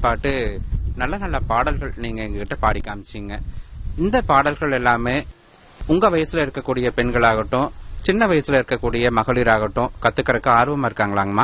பாட்டு நல்ல நல்ல பாடல்கள் நீங்க எங்ககிட்ட பாடி காமிச்சீங்க இந்த பாடல்கள் எல்லாமே உங்க வயசுல இருக்கக்கூடிய பெண்களாகட்டும் சின்ன வயசுல இருக்கக்கூடிய மகளிராகட்டும் கத்துக்கறதுக்கு ஆர்வமா இருக்காங்களாங்கம்மா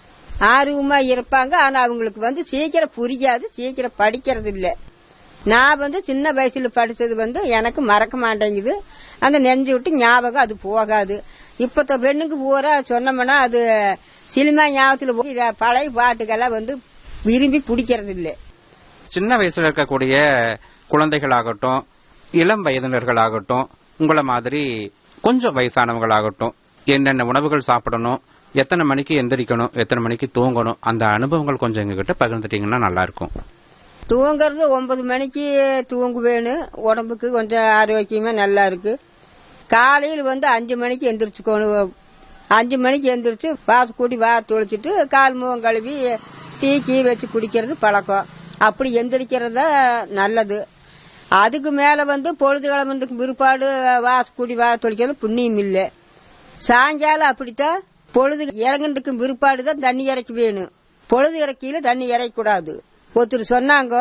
ஆர்வமா இருப்பாங்க ஆனா அவங்களுக்கு வந்து சீக்கிரம் புரியாது சீக்கிரம் படிக்கிறது இல்ல நான் வந்து சின்ன வயசுல படிச்சது வந்து எனக்கு மறக்க மாட்டேங்குது அந்த நெஞ்சு விட்டு ஞாபகம் அது போகாது இப்பத்த பெண்ணுக்கு பூரா சொன்னோம்னா அது சினிமா ஞாபகத்துல போய் இத பழைய பாட்டுக்கெல்லாம் வந்து விரும்பி பிடிக்கிறது இல்லை சின்ன வயசுல இருக்கக்கூடிய குழந்தைகளாகட்டும் இளம் வயதினர்களாகட்டும் உங்களை மாதிரி கொஞ்சம் வயசானவங்களாகட்டும் என்னென்ன உணவுகள் சாப்பிடணும் எத்தனை மணிக்கு எந்திரிக்கணும் எத்தனை மணிக்கு தூங்கணும் அந்த அனுபவங்கள் கொஞ்சம் எங்ககிட்ட பகிர்ந்துட்டீங்கன்னா நல்லா இருக்கும் தூங்குறது ஒன்பது மணிக்கு தூங்குவேணும் உடம்புக்கு கொஞ்சம் ஆரோக்கியமா நல்லா இருக்கு காலையில் வந்து அஞ்சு மணிக்கு எந்திரிச்சுக்கணும் அஞ்சு மணிக்கு எந்திரிச்சு வாச கூட்டி வா தொளிச்சிட்டு கால் முகம் கழுவி டீ கீ வச்சு குடிக்கிறது பழக்கம் அப்படி எந்திரிக்கிறது தான் நல்லது அதுக்கு மேலே வந்து பொழுது கிளம்புறதுக்கு பிற்பாடு வாச கூட்டி வா தொளிக்கிறது புண்ணியம் இல்லை சாயங்காலம் அப்படித்தான் பொழுது இறங்குறதுக்கு பிற்பாடு தான் தண்ணி இறக்கி வேணும் பொழுது இறக்கியில தண்ணி இறக்கக்கூடாது ஒருத்தர் சொன்னாங்க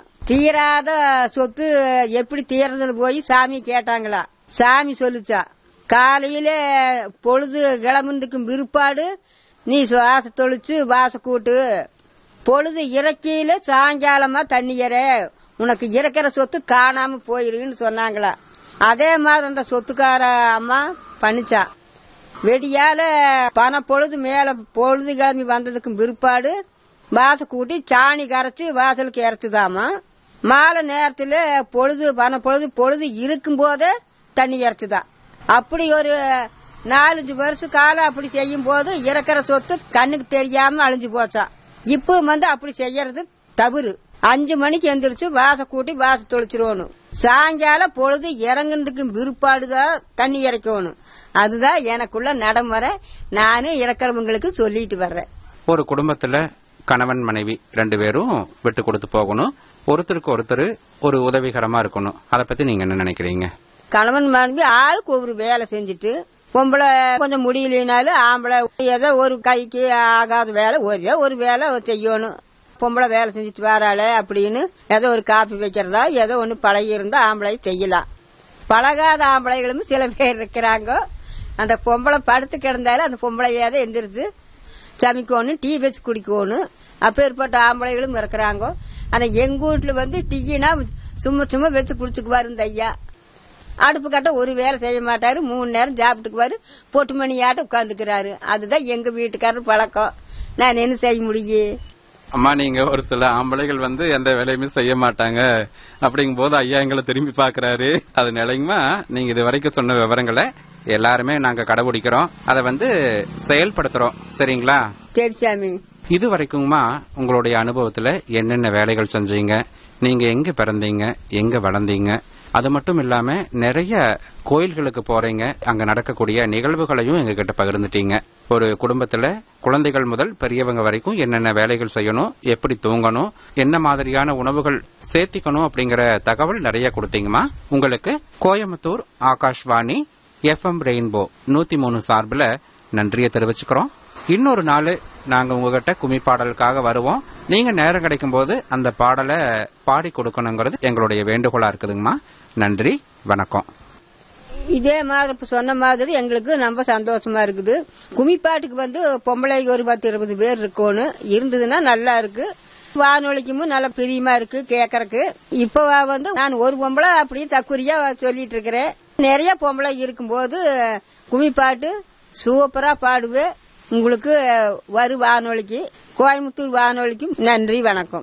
தீராத சொத்து எப்படி தீரதுன்னு போய் சாமி கேட்டாங்களா சாமி சொல்லுச்சா காலையில பொழுது கிளம்புறதுக்கு பிற்பாடு நீ வாச தொளிச்சு வாச கூட்டு பொழுது இறக்கியில சாயங்காலமா தண்ணி இற உனக்கு இறக்கிற சொத்து காணாம போயிருன்னு சொன்னாங்களா அதே மாதிரி அந்த சொத்துக்கார அம்மா பண்ணிச்சா வெடியால பண பொழுது மேல பொழுது கிளம்பி வந்ததுக்கு பிற்பாடு வாச கூட்டி சாணி கரைச்சு வாசலுக்கு இறச்சுதாமா மாலை நேரத்துல பொழுது பண பொழுது பொழுது இருக்கும் போதே தண்ணி இறச்சுதான் அப்படி ஒரு நாலஞ்சு வருஷ காலம் அப்படி செய்யும் போது இறக்குற சொத்து கண்ணுக்கு தெரியாம அழிஞ்சு போச்சா இப்போ வந்து அப்படி செய்யறது தவறு அஞ்சு மணிக்கு எந்திரிச்சு வாச கூட்டி வாச தொளிச்சிருவணும் சாயங்காலம் பொழுது இறங்குறதுக்கு பிற்பாடுதான் தண்ணி இறக்கணும் அதுதான் எனக்குள்ள நடைமுறை நானும் இறக்குறவங்களுக்கு சொல்லிட்டு வர்றேன் ஒரு குடும்பத்துல கணவன் மனைவி ரெண்டு பேரும் விட்டு கொடுத்து போகணும் ஒருத்தருக்கு ஒருத்தர் ஒரு உதவிகரமா இருக்கணும் அதை பத்தி நீங்க என்ன நினைக்கிறீங்க கணவன் மனைவி ஆளுக்கு ஒரு வேலை செஞ்சுட்டு பொம்பளை கொஞ்சம் முடியலனாலும் ஆம்பளை ஏதோ ஒரு கைக்கு ஆகாத வேலை ஒரே ஒரு வேலை செய்யணும் பொம்பளை வேலை செஞ்சுட்டு வராளே அப்படின்னு ஏதோ ஒரு காப்பி வைக்கிறதா ஏதோ ஒன்று பழகி இருந்தா ஆம்பளை செய்யலாம் பழகாத ஆம்பளைகளும் சில பேர் இருக்கிறாங்க அந்த பொம்பளை படுத்து கிடந்தாலும் அந்த பொம்பளை ஏதோ எந்திரிச்சு சமைக்கணும் டீ வச்சு குடிக்கணும் அப்பேற்பட்ட ஆம்பளைகளும் இருக்கிறாங்க ஆனா எங்க வீட்டுல வந்து டீனா சும்மா சும்மா வச்சு குடிச்சுக்குவாரு இந்த ஐயா அடுப்பு கட்ட ஒரு வேலை செய்ய மாட்டாரு மூணு நேரம் சாப்பிட்டுக்குவாரு பொட்டு மணியாட்ட உட்காந்துக்கிறாரு அதுதான் எங்க வீட்டுக்காரர் பழக்கம் நான் என்ன செய்ய முடியும் அம்மா நீங்க ஒரு சில ஆம்பளைகள் வந்து எந்த வேலையுமே செய்ய மாட்டாங்க அப்படிங்கும் போது ஐயா எங்களை திரும்பி பாக்குறாரு அது நிலையுமா நீங்க இது வரைக்கும் சொன்ன விவரங்களை எல்லாருமே நாங்க கடைபிடிக்கிறோம் அதை வந்து செயல்படுத்துறோம் சரிங்களா சரி சாமி இது வரைக்குமா உங்களுடைய அனுபவத்துல என்னென்ன வேலைகள் செஞ்சீங்க நீங்க எங்க பிறந்தீங்க எங்க வளர்ந்தீங்க அது மட்டும் இல்லாம நிறைய கோயில்களுக்கு போறீங்க அங்க நடக்கக்கூடிய நிகழ்வுகளையும் எங்க கிட்ட பகிர்ந்துட்டீங்க ஒரு குடும்பத்துல குழந்தைகள் முதல் பெரியவங்க வரைக்கும் என்னென்ன வேலைகள் செய்யணும் எப்படி தூங்கணும் என்ன மாதிரியான உணவுகள் சேர்த்திக்கணும் அப்படிங்கிற தகவல் நிறைய கொடுத்தீங்கம்மா உங்களுக்கு கோயம்புத்தூர் ஆகாஷ்வாணி எஃப்எம் ரெயின்போ நூத்தி மூணு சார்பில் நன்றியை தெரிவிச்சுக்கிறோம் இன்னொரு நாள் நாங்க உங்ககிட்ட கும்மி பாடலுக்காக வருவோம் நீங்க நேரம் கிடைக்கும் போது அந்த பாடலை பாடி கொடுக்கணுங்கிறது எங்களுடைய வேண்டுகோளா இருக்குதுங்கம்மா நன்றி வணக்கம் இதே மாதிரி இப்ப சொன்ன மாதிரி எங்களுக்கு ரொம்ப சந்தோஷமா இருக்குது குமிப்பாட்டுக்கு வந்து பொம்பளை ஒரு பத்து இருபது பேர் இருக்கணும் இருந்ததுன்னா நல்லா இருக்கு வானொலிக்கும் நல்ல பிரியமா இருக்கு கேட்கறக்கு இப்ப வந்து நான் ஒரு பொம்பளை அப்படியே தக்குரியா சொல்லிட்டு இருக்கிறேன் நிறைய பொம்பளை இருக்கும்போது குமிப்பாட்டு சூப்பரா பாடுவேன் உங்களுக்கு வரு வானொலிக்கு கோயம்புத்தூர் வானொலிக்கும் நன்றி வணக்கம்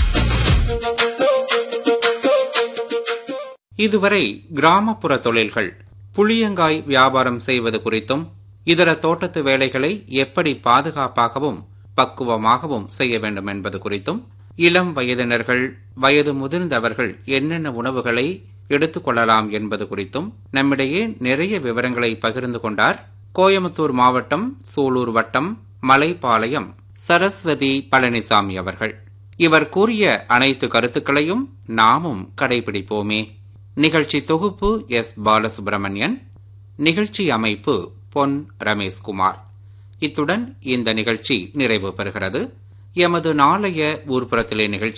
இதுவரை கிராமப்புற தொழில்கள் புளியங்காய் வியாபாரம் செய்வது குறித்தும் இதர தோட்டத்து வேலைகளை எப்படி பாதுகாப்பாகவும் பக்குவமாகவும் செய்ய வேண்டும் என்பது குறித்தும் இளம் வயதினர்கள் வயது முதிர்ந்தவர்கள் என்னென்ன உணவுகளை எடுத்துக்கொள்ளலாம் என்பது குறித்தும் நம்மிடையே நிறைய விவரங்களை பகிர்ந்து கொண்டார் கோயமுத்தூர் மாவட்டம் சூலூர் வட்டம் மலைப்பாளையம் சரஸ்வதி பழனிசாமி அவர்கள் இவர் கூறிய அனைத்து கருத்துக்களையும் நாமும் கடைபிடிப்போமே நிகழ்ச்சி தொகுப்பு எஸ் பாலசுப்பிரமணியன் நிகழ்ச்சி அமைப்பு பொன் ரமேஷ்குமார் இத்துடன் இந்த நிகழ்ச்சி நிறைவு பெறுகிறது எமது நாளைய ஊர்ப்புறத்திலே நிகழ்ச்சி